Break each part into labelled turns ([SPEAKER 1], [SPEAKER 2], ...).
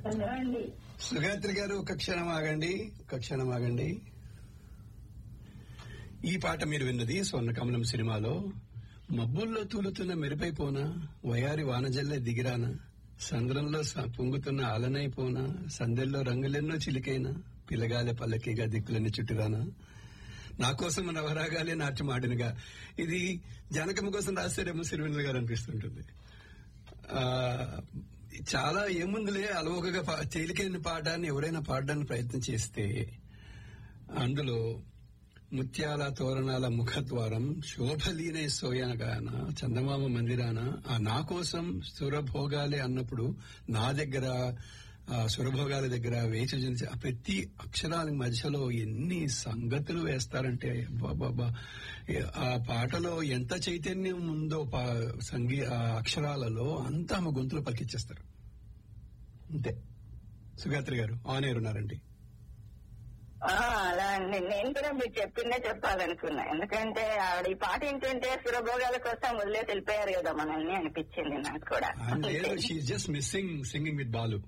[SPEAKER 1] Hello అండి
[SPEAKER 2] సుగాత్రి గారు ఒక క్షణం ఆగండి ఒక క్షణం ఆగండి ఈ పాట మీరు విన్నది స్వర్ణకమలం సినిమాలో మబ్బుల్లో తూలుతున్న మెరుపైపోనా వయారి వానజల్లే దిగిరానా సంద్రంలో స- పొంగుతున్న ఆలనైపోనా సందెల్లో రంగులెన్నో చిలికైనా పిలగాలే పల్లకిగా దిక్కులన్నీ చుట్టురానా నా కోసం నవరాగాలే నాట్యమాడినగా ఇది జానకమ్మ కోసం రాశారేమో సిరివెన్నెల గారు అనిపిస్తుంటుంది ఆ, చాలా ఏముందిలే అలవోకగా పా- తేలికైన పాఠాన్ని ఎవరైనా పాడడానికి ప్రయత్నం చేస్తే అందులో ముత్యాల తోరణాల ముఖద్వారం శోభలీనే సోయనగాన చందమామ మందిరాన ఆ నా కోసం సురభోగాలే అన్నప్పుడు నా దగ్గర ఆ సురభోగాల దగ్గర వేచి చూసి ఆ ప్రతి అక్షరాల మధ్యలో ఎన్ని సంగతులు వేస్తారంటే బాబా ఆ పాటలో ఎంత చైతన్యం ఉందో పా- సంగీ ఆ అక్షరాలలో అంతా ఆమె గొంతులో పలికిచ్చేస్తారు అంతే సుగాత్రి గారు ఆన్ ఎయిర్ ఉన్నారండి
[SPEAKER 1] ఆ, అలా అండి నేను కూడా మీరు చెప్పిందే చెప్పాలనుకున్నా ఎందుకంటే ఆవిడ ఈ పాట ఏంటంటే సురభోగాల కోసం వదిలే తెలిపారు కదా మనల్ని అనిపించింది నాకు కూడా
[SPEAKER 2] అండ్ లేదు she just missing singing with Balu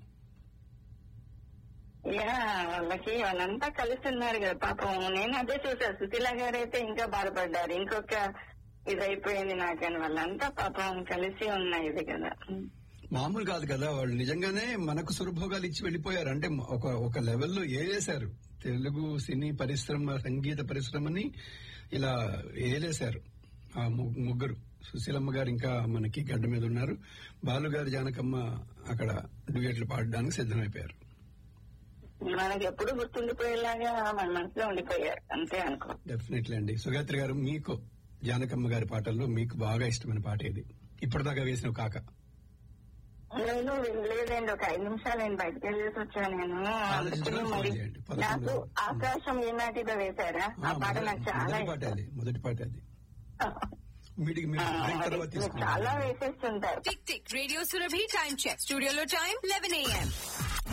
[SPEAKER 1] yeah వాళ్ళకి వాళ్ళంతా కలిసి ఉన్నారు కదా పాపం నేను అదే చూసా సుశీల గారు అయితే ఇంకా బాధపడ్డారు ఇంకొక ఇది అయిపోయింది నాకని వాళ్ళంతా పాపం కలిసి ఉన్నాయి ఇది కదా
[SPEAKER 2] మామూలు కాదు కదా వాళ్ళు నిజంగానే మనకు సురభోగాలు ఇచ్చి వెళ్ళిపోయారు అంటే ఒక ఒక లెవెల్లో ఏలేశారు తెలుగు సినీ పరిశ్రమ సంగీత పరిశ్రమని ఇలా ఏలేశారు ఆ ము- ముగ్గురు సుశీలమ్మ గారు ఇంకా మనకి గడ్డ మీద ఉన్నారు బాలు గారు జానకమ్మ అక్కడ డ్యూయట్లు పాడడానికి సిద్ధమైపోయారు
[SPEAKER 1] మనకి ఎప్పుడు గుర్తుండిపోయేలాగా మన మనసులో ఉండిపోయారు అంతే అనుకో
[SPEAKER 2] డెఫినెట్లీ అండి సుగాత్రి గారు మీకు జానకమ్మ గారి పాటల్లో మీకు బాగా ఇష్టమైన పాట ఏది ఇప్పటిదాకా వేసిన కాక
[SPEAKER 1] నేను వినలేదండి ఒక ఐదు నిమిషాలు నేను బయటకు వెళ్ళేసి వచ్చాను నేను
[SPEAKER 2] ఆలోచించుకొని
[SPEAKER 1] అందుకని మరి
[SPEAKER 2] ఫోన్ చేయండి. పదకొండు.
[SPEAKER 1] నాకు ఆకాశం ఏనాటిదో వేశారా ఆ పాట నాకు చాలా
[SPEAKER 2] మొదటి పాట
[SPEAKER 1] ఇష్టం
[SPEAKER 2] అది మొదటి పాట అది మీటికి మీరు
[SPEAKER 1] ఆ,
[SPEAKER 2] బ్రేక్
[SPEAKER 1] మరి
[SPEAKER 2] తర్వాత
[SPEAKER 1] మీరు చాలా
[SPEAKER 2] తీసుకుంటారు
[SPEAKER 1] వేసేస్తుంటారు
[SPEAKER 3] tick tick radio Surabhi time check స్టూడియోలో టైం లెవెన్ ఏఎం